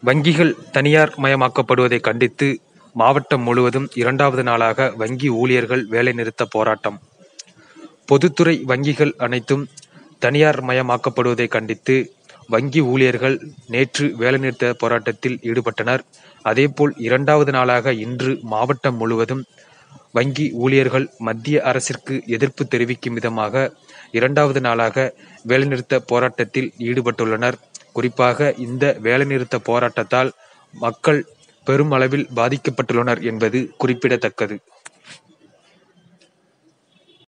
வங்கிகள் தனியார் மயமாக்கப்படுவதை கண்டித்து மாவட்டம் முழுவதும் இரண்டாவது நாளாக வங்கி ஊழியர்கள் வேலைநிறுத்த போராட்டம். பொதுத்துறை வங்கிகள் அனைத்தும் தனியார் மயமாக்கப்படுவதை கண்டித்து வங்கி ஊழியர்கள் நேற்று வேலைநிறுத்த போராட்டத்தில் ஈடுபட்டனர். அதேபோல் இரண்டாவது நாளாக இன்று மாவட்டம் முழுவதும் வங்கி ஊழியர்கள் மத்திய அரசிற்கு எதிர்ப்பு தெரிவிக்கும் விதமாக இரண்டாவது நாளாக வேலைநிறுத்த போராட்டத்தில் ஈடுபட்டுள்ளனர். குறிப்பாக இந்த வேலைநிறுத்த போராட்டத்தால் மக்கள் பெருமளவில் பாதிக்கப்பட்டுள்ளனர் என்பது குறிப்பிடத்தக்கது.